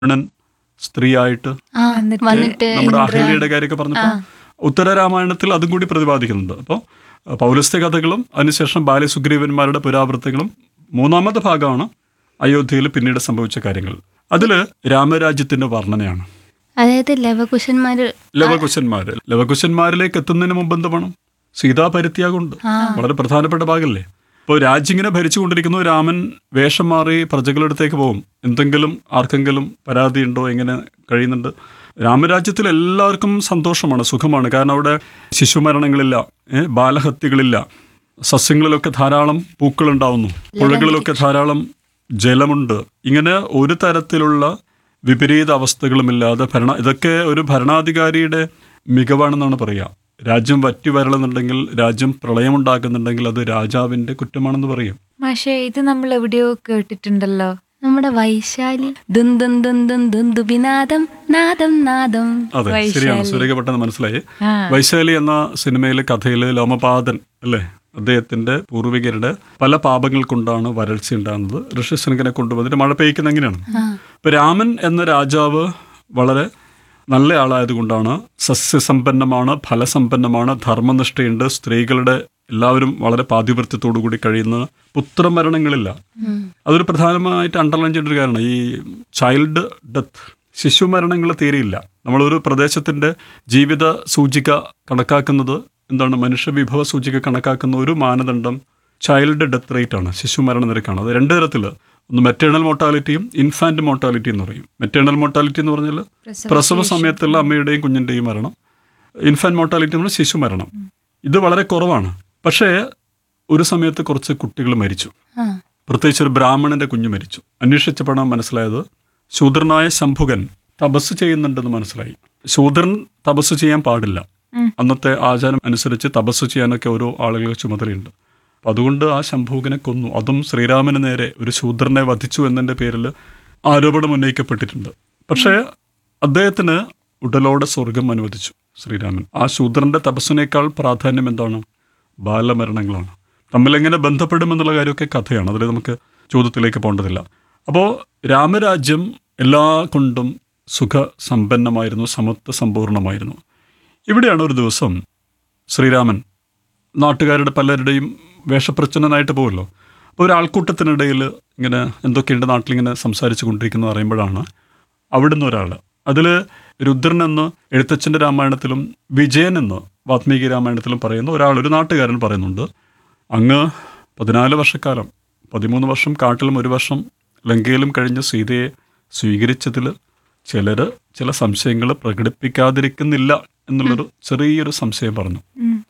ബ്രാഹ്മണൻ സ്ത്രീയായിട്ട് ആ എന്നിട്ട് വന്നിട്ട് നമ്മുടെ ഇന്ദ്ര- അഹല്യയുടെ കാര്യമൊക്കെ പറഞ്ഞപ്പോൾ ഉത്തര രാമായണത്തിൽ അതും കൂടി പ്രതിപാദിക്കുന്നുണ്ട് അപ്പോൾ പൗലസ്ത്യ കഥകളും അതിനുശേഷം ബാലസുഗ്രീവന്മാരുടെ പുരാവൃത്തികളും മൂന്നാമത്തെ ഭാഗമാണ് അയോധ്യയിൽ പിന്നീട് സംഭവിച്ച കാര്യങ്ങൾ അതിൽ രാമരാജ്യത്തിന്റെ വർണ്ണനയാണ് അതായത് ലവകുശന്മാര് ലവകുശന്മാര് ലവകുശന്മാരിലേക്ക് എത്തുന്നതിന് മുമ്പ് എന്ത് വേണം സീതാപരിത്യാഗമുണ്ട് വളരെ പ്രധാനപ്പെട്ട ഭാഗമല്ലേ ഇപ്പോൾ രാജ്യങ്ങനെ ഭരിച്ചുകൊണ്ടിരിക്കുന്നു രാമൻ വേഷം മാറി പ്രജകളുടെ അടുത്തേക്ക് പോകും എന്തെങ്കിലും ആർക്കെങ്കിലും പരാതിയുണ്ടോ എങ്ങനെ കഴിയുന്നുണ്ട് രാമരാജ്യത്തിൽ എല്ലാവർക്കും സന്തോഷമാണ് സുഖമാണ് കാരണം അവിടെ ശിശുമരണങ്ങളില്ല ഏ, ബാലഹത്യകളില്ല സസ്യങ്ങളിലൊക്കെ ധാരാളം പൂക്കളുണ്ടാവുന്നു പുഴകളിലൊക്കെ ധാരാളം ജലമുണ്ട് ഇങ്ങനെ ഒരു തരത്തിലുള്ള വിപരീത അവസ്ഥകളുമില്ലാതെ ഭരണ ഇതൊക്കെ ഒരു ഭരണാധികാരിയുടെ മികവാണെന്നാണ് പറയുക രാജ്യം വറ്റി വരളുന്നുണ്ടെങ്കിൽ രാജ്യം പ്രളയമുണ്ടാക്കുന്നുണ്ടെങ്കിൽ അത് രാജാവിന്റെ കുറ്റമാണെന്ന് പറയും മാഷേ ഇത് നമ്മൾ എവിടെയോ കേട്ടിട്ടുണ്ടല്ലോ നമ്മുടെ വൈശാലി ദും ദും ദും ദും ദും ദുബിനാദം നാദം നാദം അതെ ശരിയാണ് സുരേഖ പെട്ടെന്ന് മനസ്സിലായി ആ. വൈശാലി എന്ന സിനിമയിലെ കഥയിൽ ലോമപാദൻ അല്ലേ അദ്ദേഹത്തിന്റെ പൂർവികരുടെ പല പാപങ്ങൾ കൊണ്ടാണ് വരൾച്ച ഉണ്ടാകുന്നത് ഋഷ്യശൃംഖനെ കൊണ്ടുവന്നിട്ട് മഴ പെയ്ക്കുന്ന എങ്ങനെയാണ് ഇപ്പൊ രാമൻ എന്ന രാജാവ് വളരെ നല്ല ആളായതുകൊണ്ടാണ് സസ്യസമ്പന്നമാണ് ഫലസമ്പന്നമാണ് ധർമ്മനിഷ്ഠയുണ്ട് സ്ത്രീകളുടെ എല്ലാവരും വളരെ പാതിവൃത്യത്തോടു കൂടി കഴിയുന്ന പുത്രമരണങ്ങളില്ല അതൊരു പ്രധാനമായിട്ട് അണ്ടർലൈൻ ചെയ്യേണ്ട ഒരു കാരണം ഈ ചൈൽഡ് ഡെത്ത് ശിശുമരണങ്ങൾ തീരെയില്ല നമ്മളൊരു പ്രദേശത്തിന്റെ ജീവിത സൂചിക കണക്കാക്കുന്നത് എന്താണ് മനുഷ്യ വിഭവ സൂചിക കണക്കാക്കുന്ന ഒരു മാനദണ്ഡം ചൈൽഡ് ഡെത്ത് റേറ്റ് ആണ് ശിശുമരണ നിരക്കാണ് അത് രണ്ട് തരത്തിൽ ഒന്ന് മെറ്റേണൽ മോർട്ടാലിറ്റിയും ഇൻഫാന്റ് മോർട്ടാലിറ്റി എന്ന് പറയും മെറ്റേണൽ മോർട്ടാലിറ്റി എന്ന് പറഞ്ഞാൽ പ്രസവ സമയത്തുള്ള അമ്മയുടെയും കുഞ്ഞിൻ്റെയും മരണം ഇൻഫാന്റ് മോർട്ടാലിറ്റി എന്ന് പറഞ്ഞാൽ ശിശു മരണം ഇത് വളരെ കുറവാണ് പക്ഷേ ഒരു സമയത്ത് കുറച്ച് കുട്ടികൾ മരിച്ചു ആ പ്രത്യേകിച്ച് ഒരു ബ്രാഹ്മണന്റെ കുഞ്ഞ് മരിച്ചു അന്വേഷിച്ചപ്പോഴാണ് മനസ്സിലായത് ശൂദ്രനായ ശംഭുകൻ തപസ് ചെയ്യുന്നുണ്ടെന്ന് മനസ്സിലായി ശൂദ്രൻ തപസ് ചെയ്യാൻ പാടില്ല അന്നത്തെ ആചാരം അനുസരിച്ച് തപസ് ചെയ്യാനൊക്കെ ഓരോ ആളുകൾക്ക് ചുമതലയുണ്ട് അപ്പൊ അതുകൊണ്ട് ആ ശംഭുകനെ കൊന്നു അതും ശ്രീരാമന് നേരെ ഒരു ശൂദ്രനെ വധിച്ചു എന്നതിന്റെ പേരിൽ ആരോപണം ഉന്നയിക്കപ്പെട്ടിട്ടുണ്ട് പക്ഷേ അദ്ദേഹത്തിന് ഉടലോടെ സ്വർഗം അനുവദിച്ചു ശ്രീരാമൻ ആ ശൂദ്രന്റെ തപസ്സിനേക്കാൾ പ്രാധാന്യം എന്താണ് ബാലമരണങ്ങളാണ് തമ്മിലെങ്ങനെ ബന്ധപ്പെടുമെന്നുള്ള കാര്യമൊക്കെ കഥയാണ് അതിൽ നമുക്ക് ചോദ്യത്തിലേക്ക് പോകേണ്ടതില്ല അപ്പോൾ രാമരാജ്യം എല്ലാ കൊണ്ടും സുഖ സമ്പന്നമായിരുന്നു സമത്വ സമ്പൂർണമായിരുന്നു ഇവിടെയാണ് ഒരു ദിവസം ശ്രീരാമൻ നാട്ടുകാരുടെ പലരുടെയും വേഷപ്രച്ഛന്നനായിട്ട് പോകുമല്ലോ അപ്പോൾ ഒരു ആൾക്കൂട്ടത്തിനിടയിൽ ഇങ്ങനെ എന്തൊക്കെയുണ്ട് നാട്ടിലിങ്ങനെ സംസാരിച്ചു കൊണ്ടിരിക്കുന്നത് അറിയുമ്പോഴാണ് അവിടുന്ന് ഒരാൾ അതിൽ രുദ്രൻ എന്ന് എഴുത്തച്ഛൻ്റെ രാമായണത്തിലും വിജയൻ എന്ന് വാത്മീകി രാമായണത്തിലും പറയുന്ന ഒരാൾ ഒരു നാട്ടുകാരൻ പറയുന്നുണ്ട് അങ്ങ് പതിനാല് വർഷക്കാലം പതിമൂന്ന് വർഷം കാട്ടിലും ഒരു വർഷം ലങ്കയിലും കഴിഞ്ഞ് സീതയെ സ്വീകരിച്ചതിൽ ചിലർ ചില സംശയങ്ങൾ പ്രകടിപ്പിക്കാതിരിക്കുന്നില്ല എന്നുള്ളൊരു ചെറിയൊരു സംശയം പറഞ്ഞു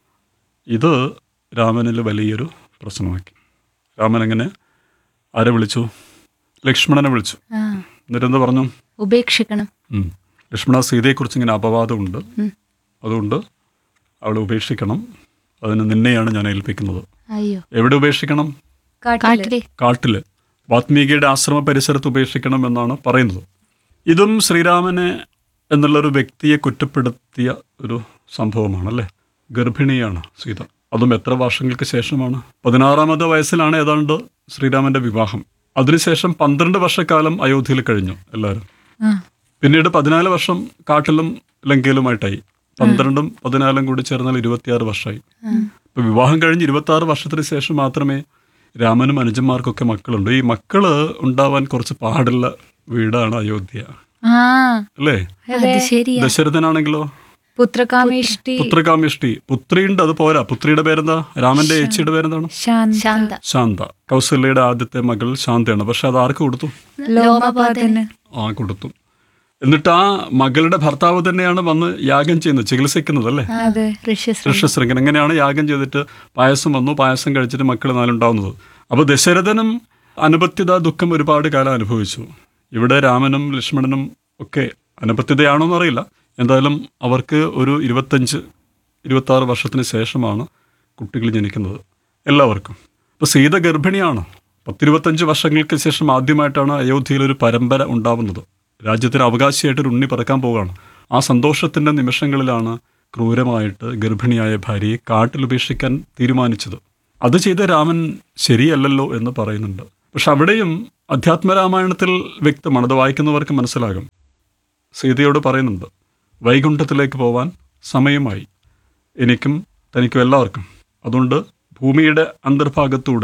ഇത് രാമനിൽ വലിയൊരു പ്രശ്നമാക്കി രാമൻ എങ്ങനെ ആരെ വിളിച്ചു ലക്ഷ്മണനെ വിളിച്ചു ആ എന്നിട്ട് എന്താ പറഞ്ഞു ഉപേക്ഷിക്കണം ഉം. ലക്ഷ്മണ സീതയെക്കുറിച്ച് ഇങ്ങനെ അപവാദമുണ്ട് അതുകൊണ്ട് അവളെ ഉപേക്ഷിക്കണം അതിന് നിന്നെയാണ് ഞാൻ ഏൽപ്പിക്കുന്നത് അയ്യോ എവിടെ ഉപേക്ഷിക്കണം കാട്ടില് കാട്ടില് കാട്ടില് വാത്മീകിയുടെ ആശ്രമ പരിസരത്ത് ഉപേക്ഷിക്കണം എന്നാണ് പറയുന്നത് ഇതും ശ്രീരാമനെ എന്നുള്ളൊരു വ്യക്തിയെ കുറ്റപ്പെടുത്തിയ ഒരു സംഭവമാണ് അല്ലേ ഗർഭിണിയാണ് സീത അതും എത്ര വർഷങ്ങൾക്ക് ശേഷമാണ് പതിനാറാമത്തെ വയസ്സിലാണ് ഏതാണ്ട് ശ്രീരാമന്റെ വിവാഹം അതിനുശേഷം പന്ത്രണ്ട് വർഷക്കാലം അയോധ്യയിൽ കഴിഞ്ഞു എല്ലാവരും ആ. പിന്നീട് പതിനാല് വർഷം കാട്ടിലും ലങ്കയിലുമായിട്ടായി പന്ത്രണ്ടും പതിനാലും കൂടി ചേർന്നാൽ ഇരുപത്തിയാറ് വർഷമായി ഇപ്പൊ വിവാഹം കഴിഞ്ഞ് ഇരുപത്തി ആറ് വർഷത്തിന് ശേഷം മാത്രമേ രാമനും അനുജന്മാർക്കൊക്കെ മക്കളുണ്ട് ഈ മക്കള് ഉണ്ടാവാൻ കുറച്ച് പാടുള്ള വീടാണ് അയോധ്യ ആ അല്ലേ അത് ശരിയാ ദശരഥനാണെങ്കിലോ പുത്രകാമേഷ്ടി പുത്രകാമ്യഷ്ടി പുത്രിയുണ്ട് അത് പോരാ പുത്രിയുടെ പേരെന്താ രാമന്റെ ഏച്ചിയുടെ പേരെന്താണ് ശാന്ത ശാന്ത ശാന്ത കൗസല്യയുടെ ആദ്യത്തെ മകൾ ശാന്തയാണ് പക്ഷെ അത് ആർക്ക് കൊടുത്തു ലോമപാതന് ആ കൊടുത്തു എന്നിട്ട് ആ മകളുടെ ഭർത്താവ് തന്നെയാണ് വന്ന് യാഗം ചെയ്യുന്നത് ചികിത്സിക്കുന്നത് അല്ലേ അതെ ഋഷ്യശ്രീ ഋഷ്യശൃംഖൻ എങ്ങനെയാണ് യാഗം ചെയ്തിട്ട് പായസം വന്നു പായസം കഴിച്ചിട്ട് മക്കൾ നാലുണ്ടാവുന്നത് അപ്പോൾ ദശരഥനും അനുപത്യത ദുഃഖം ഒരുപാട് കാലം അനുഭവിച്ചു ഇവിടെ രാമനും ലക്ഷ്മണനും ഒക്കെ അനുപത്യതയാണോ എന്നറിയില്ല എന്തായാലും അവർക്ക് ഒരു ഇരുപത്തഞ്ച് ഇരുപത്താറ് വർഷത്തിന് ശേഷമാണ് കുട്ടികൾ ജനിക്കുന്നത് എല്ലാവർക്കും ഇപ്പോൾ സീത ഗർഭിണിയാണ് പത്തിരുപത്തഞ്ച് വർഷങ്ങൾക്ക് ശേഷം ആദ്യമായിട്ടാണ് അയോധ്യയിൽ ഒരു പരമ്പര ഉണ്ടാവുന്നത് രാജ്യത്തിന് അവകാശിയായിട്ട് ഒരു ഉണ്ണി പിറക്കാൻ പോവുകയാണ് ആ സന്തോഷത്തിൻ്റെ നിമിഷങ്ങളിലാണ് ക്രൂരമായിട്ട് ഗർഭിണിയായ ഭാര്യയെ കാട്ടിൽ ഉപേക്ഷിക്കാൻ തീരുമാനിച്ചത് അത് ചെയ്ത രാമൻ ശരിയല്ലല്ലോ എന്ന് പറയുന്നുണ്ട് പക്ഷെ അവിടെയും അധ്യാത്മരാമായണത്തിൽ വ്യക്തമാണ് അത് വായിക്കുന്നവർക്ക് മനസ്സിലാകും സീതയോട് പറയുന്നുണ്ട് വൈകുണ്ഠത്തിലേക്ക് പോവാൻ സമയമായി എനിക്കും തനിക്കും എല്ലാവർക്കും അതുകൊണ്ട് ഭൂമിയുടെ അന്തർഭാഗത്തൂടെ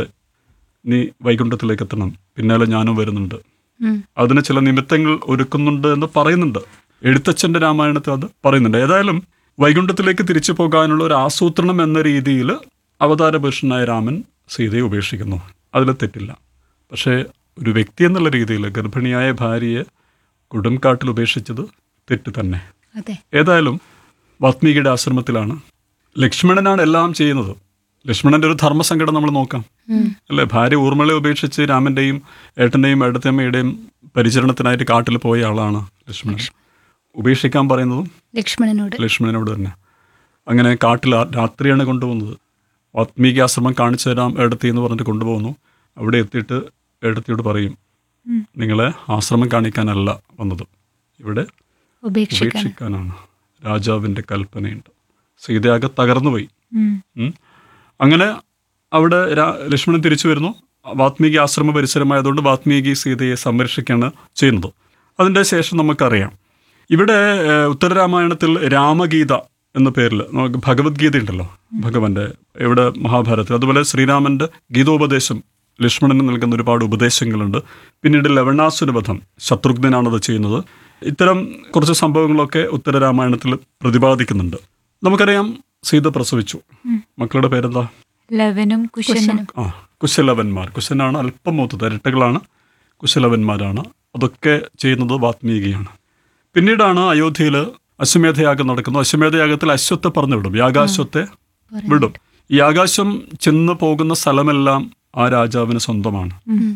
നീ വൈകുണ്ഠത്തിലേക്ക് എത്തണം പിന്നാലെ ഞാനും വരുന്നുണ്ട് ഉം. അതിന് ചില നിമിത്തങ്ങൾ ഒരുക്കുന്നുണ്ട് എന്ന് പറയുന്നുണ്ട് എഴുത്തച്ഛൻ്റെ രാമായണത്തിൽ അത് പറയുന്നുണ്ട് ഏതായാലും വൈകുണ്ഠത്തിലേക്ക് തിരിച്ചു പോകാനുള്ള ഒരു ആസൂത്രണം എന്ന രീതിയിൽ അവതാരപുരുഷനായ രാമൻ സീതയെ ഉപേക്ഷിക്കുന്നു അതിൽ തെറ്റില്ല പക്ഷേ ഒരു വ്യക്തി എന്നുള്ള രീതിയിൽ ഗർഭിണിയായ ഭാര്യയെ കൊടുംകാട്ടിൽ ഉപേക്ഷിച്ചത് തെറ്റ് തന്നെ അതെ ഏതായാലും വാത്മീകിയുടെ ആശ്രമത്തിലാണ് ലക്ഷ്മണനാണ് എല്ലാം ചെയ്യുന്നത് ലക്ഷ്മണന്റെ ഒരു ധർമ്മസങ്കടം നമ്മൾ നോക്കാം അല്ലേ ഭാര്യ ഊർമിളയെ ഉപേക്ഷിച്ച് രാമന്റെയും ഏട്ടന്റെയും ഏട്ടത്തമ്മയുടെയും പരിചരണത്തിനായിട്ട് കാട്ടിൽ പോയ ആളാണ് ലക്ഷ്മണൻ ഉപേക്ഷിക്കാൻ പറയുന്നതും ലക്ഷ്മണനോട് ലക്ഷ്മണനോട് തന്നെ അങ്ങനെ കാട്ടിൽ ആ- രാത്രിയാണ് കൊണ്ടുപോകുന്നത് വാത്മീകി ആശ്രമം കാണിച്ചു തരാം ഏടത്തി എന്ന് പറഞ്ഞിട്ട് കൊണ്ടുപോകുന്നു അവിടെ എത്തിയിട്ട് ഏടത്തിയോട് പറയും നിങ്ങളെ ആശ്രമം കാണിക്കാനല്ല വന്നത് ഇവിടെ ഉപേക്ഷിക്കാൻ ഉപേക്ഷിക്കാനാണ് രാജാവിൻ്റെ കൽപ്പനയുണ്ട് സീതയാകെ തകർന്നുപോയി ഉം. ഉം. അങ്ങനെ അവിടെ രാ- ലക്ഷ്മണൻ തിരിച്ചു വരുന്നു വാത്മീകി ആശ്രമ പരിസരമായതുകൊണ്ട് വാത്മീകി സീതയെ സംരക്ഷിക്കുകയാണ് ചെയ്യുന്നത് അതിൻ്റെ ശേഷം നമുക്കറിയാം ഇവിടെ ഏഹ്, ഉത്തരരാമായണത്തിൽ രാമഗീത എന്ന പേരിൽ നമുക്ക് ഭഗവത്ഗീത ഉണ്ടല്ലോ ഭഗവാന്റെ ഇവിടെ മഹാഭാരതത്തിൽ അതുപോലെ ശ്രീരാമന്റെ ഗീതോപദേശം ലക്ഷ്മണന് നൽകുന്ന ഒരുപാട് ഉപദേശങ്ങളുണ്ട് പിന്നീട് ലവണാസുരവധം ശത്രുഘ്നാണത് ചെയ്യുന്നത് ഇത്തരം കുറച്ച് സംഭവങ്ങളൊക്കെ ഉത്തരരാമായണത്തിൽ പ്രതിപാദിക്കുന്നുണ്ട് നമുക്കറിയാം സീത പ്രസവിച്ചു മക്കളുടെ പേരെന്താ ലവനും കുശനും ആ കുശലവന്മാർ കുശനാണ് അല്പം മൂത്തത് ഇരട്ടകളാണ് കുശലവന്മാരാണ് അതൊക്കെ ചെയ്യുന്നത് വാത്മീകിയാണ് പിന്നീടാണ് അയോധ്യയിൽ അശ്വമേധയാഗം നടക്കുന്നു അശ്വമേധയാഗത്തിൽ അശ്വത്തെ പറഞ്ഞു വിടും യാഗാശ്വത്തെ വിടും ഈ ആകാശം ചെന്ന് പോകുന്ന സ്ഥലമെല്ലാം ആ രാജാവിന് സ്വന്തമാണ്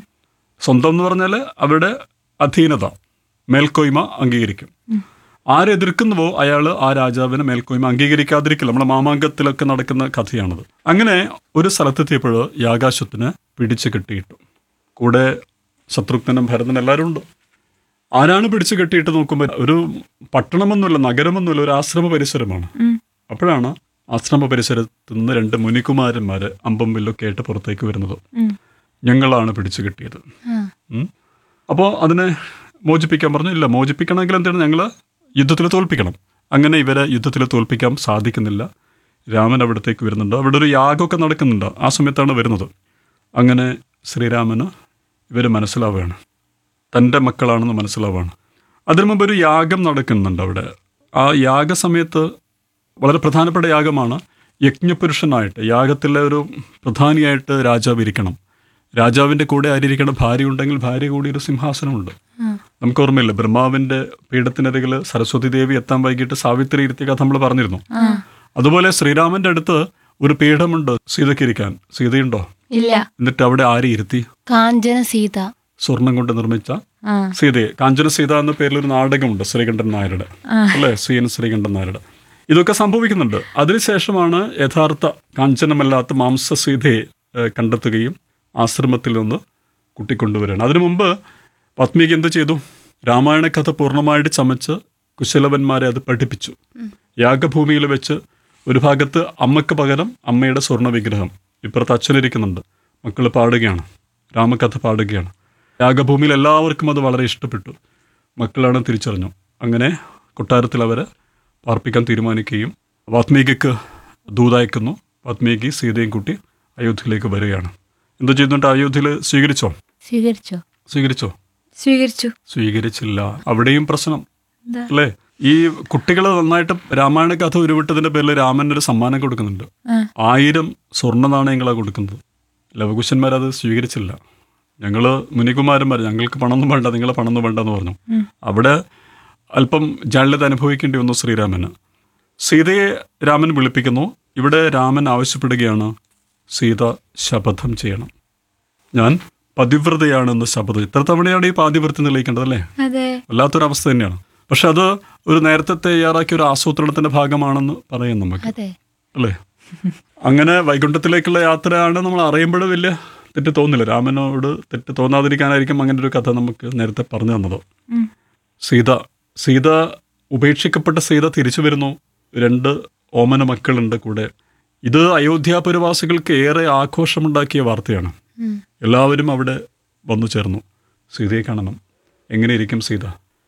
സ്വന്തം എന്ന് പറഞ്ഞാൽ അവിടെ അധീനത മേൽക്കോയ്മ അംഗീകരിക്കും ആരെതിർക്കുന്നുവോ അയാൾ ആ രാജാവിന് മേൽക്കോയ്മ അംഗീകരിക്കാതിരിക്കില്ല നമ്മുടെ മാമാങ്കത്തിലൊക്കെ നടക്കുന്ന കഥയാണത് അങ്ങനെ ഒരു സ്ഥലത്തെത്തിയപ്പോൾ യാകാശത്തിന് പിടിച്ചു കെട്ടിയിട്ടു കൂടെ ശത്രുഘ്നും ഭരതനും എല്ലാവരും ഉണ്ട് ആരാണ് പിടിച്ചു കെട്ടിയിട്ട് നോക്കുമ്പോൾ ഒരു പട്ടണമൊന്നുമില്ല നഗരമൊന്നുമില്ല ഒരു ആശ്രമ പരിസരമാണ് അപ്പോഴാണ് ആശ്രമ പരിസരത്ത് നിന്ന് രണ്ട് മുനികുമാരന്മാര് അമ്പം വില്ലൊക്കെ ആയിട്ട് പുറത്തേക്ക് വരുന്നത് ഞങ്ങളാണ് പിടിച്ചു കിട്ടിയത് ആ അപ്പോൾ അതിനെ മോചിപ്പിക്കാൻ പറഞ്ഞു ഇല്ല മോചിപ്പിക്കണമെങ്കിൽ എന്താണ് ഞങ്ങൾ യുദ്ധത്തിൽ തോൽപ്പിക്കണം അങ്ങനെ ഇവരെ യുദ്ധത്തിൽ തോൽപ്പിക്കാൻ സാധിക്കുന്നില്ല രാമൻ അവിടത്തേക്ക് വരുന്നുണ്ട് അവിടെ ഒരു യാഗമൊക്കെ നടക്കുന്നുണ്ട് ആ സമയത്താണ് വരുന്നത് അങ്ങനെ ശ്രീരാമന് ഇവർ മനസ്സിലാവുകയാണ് തൻ്റെ മക്കളാണെന്ന് മനസ്സിലാവുകയാണ് അതിനു മുമ്പ് ഒരു യാഗം നടക്കുന്നുണ്ട് അവിടെ ആ യാഗസമയത്ത് വളരെ പ്രധാനപ്പെട്ട യാഗമാണ് യജ്ഞപുരുഷനായിട്ട് യാഗത്തിലെ ഒരു പ്രധാനിയായിട്ട് രാജാവ് ഇരിക്കണം രാജാവിൻ്റെ കൂടെ ആരിയിരിക്കണം ഭാര്യ ഉണ്ടെങ്കിൽ ഭാര്യ കൂടി ഒരു സിംഹാസനമുണ്ട് നമുക്ക് ഓർമ്മയില്ല ബ്രഹ്മാവിന്റെ പീഠത്തിനരികിൽ സരസ്വതി ദേവി എത്താൻ വൈകിട്ട് സാവിത്രി ഇരുത്തിയ കഥ നമ്മൾ പറഞ്ഞിരുന്നു അതുപോലെ ശ്രീരാമന്റെ അടുത്ത് ഒരു പീഠമുണ്ട് സീതയ്ക്ക് ഇരിക്കാൻ സീതയുണ്ടോ ഇല്ല എന്നിട്ട് അവിടെ ആരെ ഇരുത്തി കാഞ്ചന സീത സ്വർണം കൊണ്ട് നിർമ്മിച്ച ആ സീതയെ കാഞ്ചന സീത എന്ന പേരിൽ ഒരു നാടകമുണ്ട് ശ്രീകണ്ഠൻ നായരുടെ അല്ലേ സി എൻ ശ്രീകണ്ഠൻ നായരുടെ ഇതൊക്കെ സംഭവിക്കുന്നുണ്ട് അതിനുശേഷമാണ് യഥാർത്ഥ കാഞ്ചനമല്ലാത്ത മാംസ സീതയെ ഏഹ്, കണ്ടെത്തുകയും ആശ്രമത്തിൽ നിന്ന് കൂട്ടിക്കൊണ്ടുവരികയാണ് അതിനു മുമ്പ് പത്മിക എന്ത് ചെയ്തു രാമായണ കഥ പൂർണ്ണമായിട്ട് ചമച്ച് കുശലവന്മാരെ അത് പഠിപ്പിച്ചു യാഗഭൂമിയിൽ വെച്ച് ഒരു ഭാഗത്ത് അമ്മയ്ക്ക് പകരം അമ്മയുടെ സ്വർണ്ണ വിഗ്രഹം ഇപ്പുറത്ത് അച്ഛനിരിക്കുന്നുണ്ട് മക്കൾ പാടുകയാണ് രാമകഥ പാടുകയാണ് യാഗഭൂമിയിൽ എല്ലാവർക്കും അത് വളരെ ഇഷ്ടപ്പെട്ടു മക്കളാണ് തിരിച്ചറിഞ്ഞു അങ്ങനെ കൊട്ടാരത്തിൽ അവരെ പാർപ്പിക്കാൻ തീരുമാനിക്കുകയും വാത്മീകിക്ക് ദൂതയക്കുന്നു വാത്മീകി സീതയും കൂട്ടി അയോധ്യയിലേക്ക് വരികയാണ് എന്തു ചെയ്യുന്നുണ്ട് അയോധ്യയിൽ സ്വീകരിച്ചോ സ്വീകരിച്ചോ സ്വീകരിച്ചോ സ്വീകരിച്ചു സ്വീകരിച്ചില്ല അവിടെയും പ്രശ്നം എന്താ? അല്ലേ ഈ കുട്ടികൾ നന്നായിട്ട് രാമായണ കഥ ഉരുവിട്ടതിന്റെ പേരിൽ രാമൻ ഒരു സമ്മാനം കൊടുക്കുന്നുണ്ട് ആ. ആയിരം സ്വർണ്ണ നാണയങ്ങളാണ് കൊടുക്കുന്നത് ലവകുശന്മാർ അത് സ്വീകരിച്ചില്ല ഞങ്ങള് മുനികുമാരന്മാർ ഞങ്ങൾക്ക് പണമൊന്നും വേണ്ട നിങ്ങളെ പണമൊന്നും വേണ്ട എന്ന് പറഞ്ഞു അവിടെ അല്പം ജാള്യത അനുഭവിക്കേണ്ടി വന്നു ശ്രീരാമന് സീതയെ രാമൻ വിളിപ്പിക്കുന്നു ഇവിടെ രാമൻ ആവശ്യപ്പെടുകയാണ് സീത ശപഥം ചെയ്യണം ഞാൻ പതിവ്രതയാണെന്ന് ശപഥം ഇത്ര തവണയാണ് ഈ പാതിവൃത്തി തെളിയിക്കേണ്ടത് അല്ലേ അതെ വല്ലാത്തൊരവസ്ഥ തന്നെയാണ് പക്ഷെ അത് ഒരു നേരത്തെ തയ്യാറാക്കിയ ഒരു ആസൂത്രണത്തിന്റെ ഭാഗമാണെന്ന് പറയാം നമുക്ക് അതെ അല്ലേ അങ്ങനെ വൈകുണ്ഠത്തിലേക്കുള്ള യാത്രയാണ് നമ്മൾ അറിയുമ്പോൾ വലിയ തെറ്റ് തോന്നില്ല രാമനോട് തെറ്റ് തോന്നാതിരിക്കാനായിരിക്കും അങ്ങനെ ഒരു കഥ നമുക്ക് നേരത്തെ പറഞ്ഞു തന്നത് ഉം. സീത സീത ഉപേക്ഷിക്കപ്പെട്ട സീത തിരിച്ചു വരുന്നു രണ്ട് ഓമന മക്കളുണ്ട് കൂടെ ഇത് അയോധ്യാപുരവാസികൾക്ക് ഏറെ ആഘോഷമുണ്ടാക്കിയ വാർത്തയാണ് ഉം. എല്ലാവരും അവിടെ വന്നു ചേർന്നു സീതയെ കാണണം എങ്ങനെയിരിക്കും സീത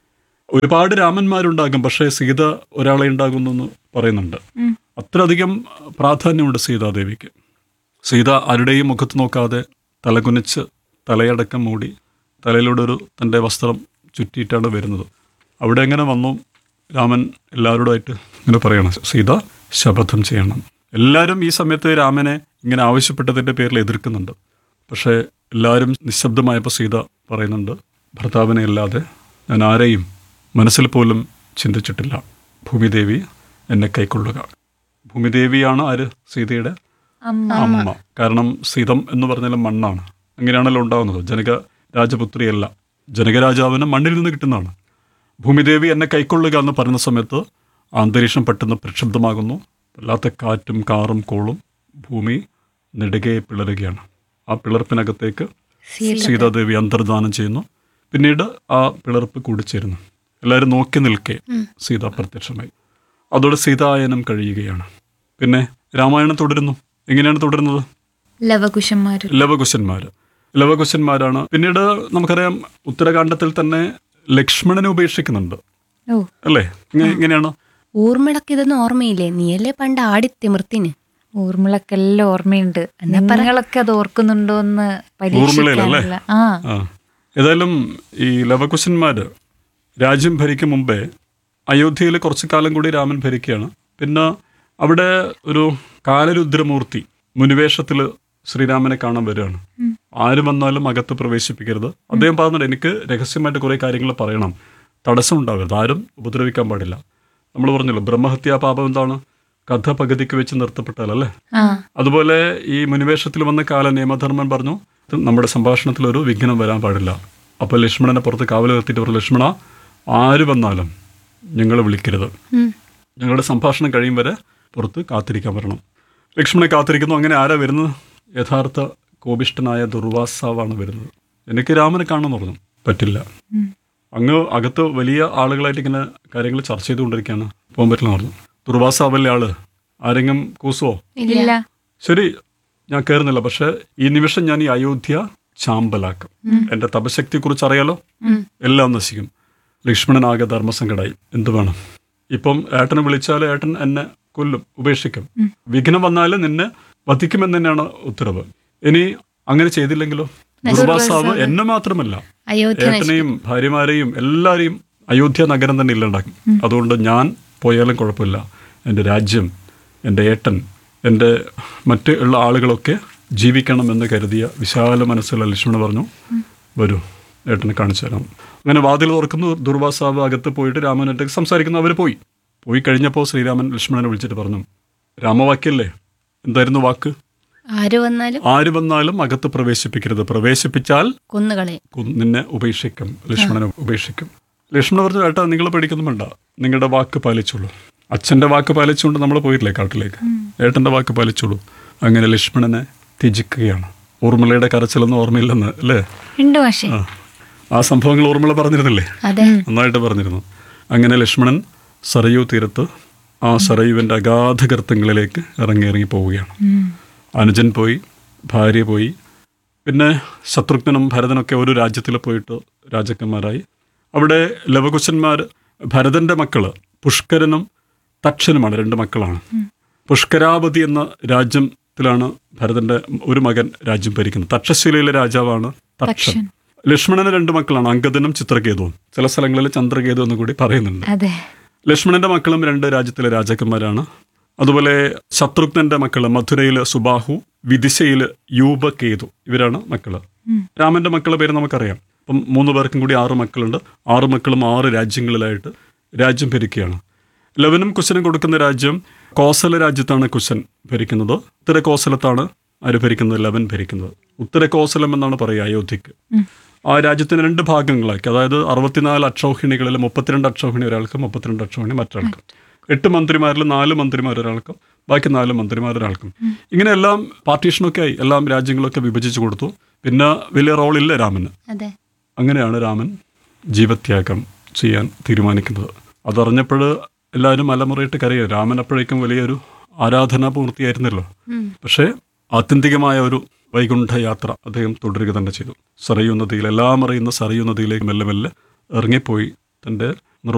ഒരുപാട് രാമന്മാരുണ്ടാകും പക്ഷേ സീത ഒരാളെ ഉണ്ടാകുന്നെന്ന് പറയുന്നുണ്ട് അത്രയധികം പ്രാധാന്യമുണ്ട് സീതാദേവിക്ക് സീത ആരുടെയും മുഖത്ത് നോക്കാതെ തലകുനിച്ച് തലയടക്കം മൂടി തലയിലൂടെ ഒരു തൻ്റെ വസ്ത്രം ചുറ്റിയിട്ടാണ് വരുന്നത് അവിടെ എങ്ങനെ വന്നു രാമൻ എല്ലാവരോടായിട്ട് ഇങ്ങനെ പറയണം സീത ശപഥം ചെയ്യണം എല്ലാവരും ഈ സമയത്ത് രാമനെ ഇങ്ങനെ ആവശ്യപ്പെട്ടതിൻ്റെ പേരിൽ എതിർക്കുന്നുണ്ട് പക്ഷേ എല്ലാവരും നിശബ്ദമായപ്പോൾ സീത പറയുന്നുണ്ട് ഭർത്താവിനെ അല്ലാതെ ഞാൻ ആരെയും മനസ്സിൽ പോലും ചിന്തിച്ചിട്ടില്ല ഭൂമിദേവി എന്നെ കൈക്കൊള്ളുക ഭൂമിദേവിയാണ് ആര് സീതയുടെ അമ്മ അമ്മ കാരണം സീതം എന്ന് പറഞ്ഞാൽ മണ്ണാണ് അങ്ങനെയാണല്ലോ ഉണ്ടാകുന്നത് ജനക രാജപുത്രിയല്ല ജനകരാജാവിന് മണ്ണിൽ നിന്ന് കിട്ടുന്നതാണ് ഭൂമിദേവി എന്നെ കൈക്കൊള്ളുക എന്ന് പറയുന്ന സമയത്ത് ആ അന്തരീക്ഷം പെട്ടെന്ന് പ്രക്ഷുബ്ധമാകുന്നു വല്ലാത്ത കാറ്റും കാറും കോളും ഭൂമി നെടുകെ പിളരുകയാണ് ആ പിളർപ്പിനകത്തേക്ക് സീതാദേവി അന്തർദാനം ചെയ്യുന്നു പിന്നീട് ആ പിളർപ്പ് കൂടിച്ചേരുന്നു എല്ലാവരും നോക്കി നിൽക്കെ സീത പ്രത്യക്ഷമായി അതോടെ സീതായനം കഴിയുകയാണ് പിന്നെ രാമായണം തുടരുന്നു എങ്ങനെയാണ് തുടരുന്നത് ലവകുശന്മാര് ലവകുശന്മാർ ലവകുശന്മാരാണ് പിന്നീട് നമുക്കറിയാം ഉത്തരകാണ്ഡത്തിൽ തന്നെ ലക്ഷ്മണനെ ഉപേക്ഷിക്കുന്നുണ്ട് ഓ അല്ലേ ഇങ്ങ- ഇങ്ങനെയാണ് ഊർമിളക്ക് ഇതൊന്നും ഓർമ്മയില്ലേ നീയല്ലേ പണ്ട് ആടിത്തിമിർത്തിന് ഊർമിളക്കെല്ലാം ഓർമ്മയുണ്ട് നിങ്ങളൊക്കെ അത് ഓർക്കുന്നുണ്ടോ എന്ന് പരീക്ഷിക്കാനുള്ള ആ ആ ഏതായാലും ഈ ലവകുശന്മാര് രാജ്യം ഭരിക്കും മുമ്പേ അയോധ്യയിൽ കുറച്ചു കാലം കൂടി രാമൻ ഭരിക്കുകയാണ് പിന്നെ അവിടെ ഒരു കാലരുദ്രമൂർത്തി മുനിവേഷത്തിൽ ശ്രീരാമനെ കാണാൻ വരികയാണ് ആര് വന്നാലും അകത്ത് പ്രവേശിപ്പിക്കരുത് അദ്ദേഹം പറഞ്ഞിട്ട് എനിക്ക് രഹസ്യമായിട്ട് കുറേ കാര്യങ്ങൾ പറയണം തടസ്സം ഉണ്ടാവരുത് ആരും ഉപദ്രവിക്കാൻ പാടില്ല നമ്മൾ പറഞ്ഞല്ലോ ബ്രഹ്മഹത്യാ പാപം എന്താണ് കഥ പകുതിക്ക് വെച്ച് നിർത്തപ്പെട്ടാലല്ലേ ആ അതുപോലെ ഈ മുനിവേഷത്തിൽ വന്ന കാല നിയമധർമ്മൻ പറഞ്ഞു "ഇത് നമ്മുടെ സംഭാഷണത്തിൽ ഒരു വിഘ്നം വരാൻ പാടില്ല അപ്പോൾ ലക്ഷ്മണനെ പുറത്ത് കാവൽ നിർത്തിയിട്ട് പറഞ്ഞു ലക്ഷ്മണ ആര് വന്നാലും ഞങ്ങളെ വിളിക്കരുത് ഞങ്ങളുടെ സംഭാഷണം കഴിയും വരെ പുറത്ത് കാത്തിരിക്കാൻ വരണം ലക്ഷ്മണനെ കാത്തിരിക്കുന്നു അങ്ങനെ ആരാ വരുന്നത് യഥാർത്ഥ കോപിഷ്ടനായ ദുർവാസാവാണ് വരുന്നത് എനിക്ക് രാമനെ കാണുമെന്ന് പറഞ്ഞു പറ്റില്ല അങ്ങ് അകത്ത് വലിയ ആളുകളായിട്ട് ഇങ്ങനെ കാര്യങ്ങൾ ചർച്ച ചെയ്തുകൊണ്ടിരിക്കുകയാണ് പോകാൻ പറ്റില്ല എന്ന് പറഞ്ഞു ദുർവാസാവല്ലേ ആള് ആരെങ്കിലും കൂസുവോ ഇല്ല ശരി ഞാൻ കയറുന്നില്ല പക്ഷെ ഈ നിമിഷം ഞാൻ ഈ അയോധ്യ ചാമ്പലാക്കും എന്റെ തപശക്തിയെ കുറിച്ച് അറിയാലോ എല്ലാം നശിക്കും ലക്ഷ്മണനാകെ ധർമ്മസങ്കടായി എന്ത് വേണം ഇപ്പം ഏട്ടനെ വിളിച്ചാൽ ഏട്ടൻ എന്നെ കൊല്ലും ഉപേക്ഷിക്കും വിഘ്നം വന്നാൽ നിന്നെ വധിക്കുമെന്ന് തന്നെയാണ് ഉത്തരവ് ഇനി അങ്ങനെ ചെയ്തില്ലെങ്കിലോ ദുർവാസാവ് എന്നെ മാത്രമല്ല അയോധ്യ ഏട്ടനെയും ഭാര്യമാരെയും എല്ലാരെയും അയോധ്യ നഗരം തന്നെ ഇല്ലാണ്ടാക്കും അതുകൊണ്ട് ഞാൻ പോയാലും കുഴപ്പമില്ല എൻ്റെ രാജ്യം എൻ്റെ ഏട്ടൻ എൻ്റെ മറ്റ് ഉള്ള ആളുകളൊക്കെ ജീവിക്കണം എന്ന് കരുതിയ വിശാല മനസ്സുള്ള ലക്ഷ്മണ പറഞ്ഞു വരൂ ഏട്ടനെ കാണിച്ചു തരാം അങ്ങനെ വാതിൽ തുറക്കുന്നു ദുർവാസാവ് അകത്ത് പോയിട്ട് രാമനായിട്ട് സംസാരിക്കുന്നു അവർ പോയി പോയി കഴിഞ്ഞപ്പോൾ ശ്രീരാമൻ ലക്ഷ്മണനെ വിളിച്ചിട്ട് പറഞ്ഞു രാമവാക്യല്ലേ എന്തായിരുന്നു വാക്ക് ആര് വന്നാലും ആര് വന്നാലും അകത്ത് പ്രവേശിപ്പിക്കരുത് പ്രവേശിപ്പിച്ചാൽ കൊന്നുകളെ കൊന്ന് നിന്നെ ഉപേക്ഷിക്കും ലക്ഷ്മണനെ ഉപേക്ഷിക്കും ലക്ഷ്മണൻ പറഞ്ഞു ഏട്ടാ നിങ്ങൾ പേടിക്കൊന്നും വേണ്ട നിങ്ങളുടെ വാക്ക് പാലിച്ചോളൂ അച്ഛൻ്റെ വാക്ക് പാലിച്ചുകൊണ്ട് നമ്മൾ പോയിട്ടില്ലേ കാട്ടിലേക്ക് ഏട്ടൻ്റെ വാക്ക് പാലിച്ചോളൂ അങ്ങനെ ലക്ഷ്മണനെ ത്യജിക്കുകയാണ് ഊർമിളയുടെ കരച്ചിലൊന്നും ഓർമ്മയില്ലെന്ന് അല്ലേ ഉണ്ട് പക്ഷേ ആ ആ സംഭവങ്ങൾ ഊർമിള പറഞ്ഞിരുന്നില്ലേ അതെ നന്നായിട്ട് പറഞ്ഞിരുന്നു അങ്ങനെ ലക്ഷ്മണൻ സരയൂ തീരത്ത് ആ സരയുവിൻ്റെ അഗാധ ഗർത്തങ്ങളിലേക്ക് ഇറങ്ങി ഇറങ്ങി പോവുകയാണ് അനുജൻ പോയി ഭാര്യ പോയി പിന്നെ ശത്രുഘ്നും ഭരതനൊക്കെ ഒരു രാജ്യത്തിൽ പോയിട്ട് രാജാക്കന്മാരായി അവിടെ ലവകുശന്മാർ ഭരതന്റെ മക്കള് പുഷ്കരനും തക്ഷനുമാണ് രണ്ട് മക്കളാണ് പുഷ്കരാവതി എന്ന രാജ്യത്തിലാണ് ഭരതന്റെ ഒരു മകൻ രാജ്യം ഭരിക്കുന്നത് തക്ഷശിലയിലെ രാജാവാണ് തക്ഷൻ ലക്ഷ്മണന് രണ്ട് മക്കളാണ് അങ്കദനും ചിത്രകേതുവും ചില സ്ഥലങ്ങളിൽ ചന്ദ്രകേതു എന്ന് കൂടി പറയുന്നുണ്ട് അതെ ലക്ഷ്മണന്റെ മക്കളും രണ്ട് രാജ്യത്തിലെ രാജാക്കന്മാരാണ് അതുപോലെ ശത്രുഘ്നന്റെ മക്കള് മധുരയില് സുബാഹു വിദിശയില് യൂപകേതു ഇവരാണ് മക്കള് രാമന്റെ മക്കളുടെ പേര് നമുക്കറിയാം അപ്പം മൂന്ന് പേർക്കും കൂടി ആറ് മക്കളുണ്ട് ആറ് മക്കളും ആറ് രാജ്യങ്ങളിലായിട്ട് രാജ്യം ഭരിക്കുകയാണ് ലവനും കുശനും കൊടുക്കുന്ന രാജ്യം കോസല രാജ്യത്താണ് കുശൻ ഭരിക്കുന്നത് ഉത്തര കോസലത്താണ് ആര് ഭരിക്കുന്നത് ലവൻ ഭരിക്കുന്നത് ഉത്തര കോസലം എന്നാണ് പറയുക അയോധ്യക്ക് ആ രാജ്യത്തിന് രണ്ട് ഭാഗങ്ങളാക്കി അതായത് അറുപത്തിനാല് അക്ഷൗഹിണികളിൽ മുപ്പത്തിരണ്ട് അക്ഷൗഹിണി ഒരാൾക്കും മുപ്പത്തിരണ്ട് അക്ഷൗഹിണി മറ്റൊരാൾക്കും എട്ട് മന്ത്രിമാരിൽ നാല് മന്ത്രിമാർ ഒരാൾക്കും ബാക്കി നാല് മന്ത്രിമാർ ഒരാൾക്കും ഇങ്ങനെ എല്ലാം പാർട്ടീഷനൊക്കെ ആയി എല്ലാം രാജ്യങ്ങളൊക്കെ വിഭജിച്ചു കൊടുത്തു പിന്നെ വലിയ റോളില്ല രാമന് അതെ അങ്ങനെയാണ് രാമൻ ജീവത്യാഗം ചെയ്യാൻ തീരുമാനിക്കുന്നത് അതറിഞ്ഞപ്പോൾ എല്ലാവരും മലമുറയിട്ട് കരയോ രാമൻ അപ്പോഴേക്കും വലിയൊരു ആരാധനാപൂർത്തിയായിരുന്നല്ലോ പക്ഷേ ആത്യന്തികമായ ഒരു വൈകുണ്ഠയാത്ര അദ്ദേഹം തുടരുക തന്നെ ചെയ്തു സറയൂ നദിയിൽ എല്ലാം അറിയുന്ന സറയൂ നദിയിലേക്ക് മെല്ലെ മെല്ലെ ഇറങ്ങിപ്പോയി തൻ്റെ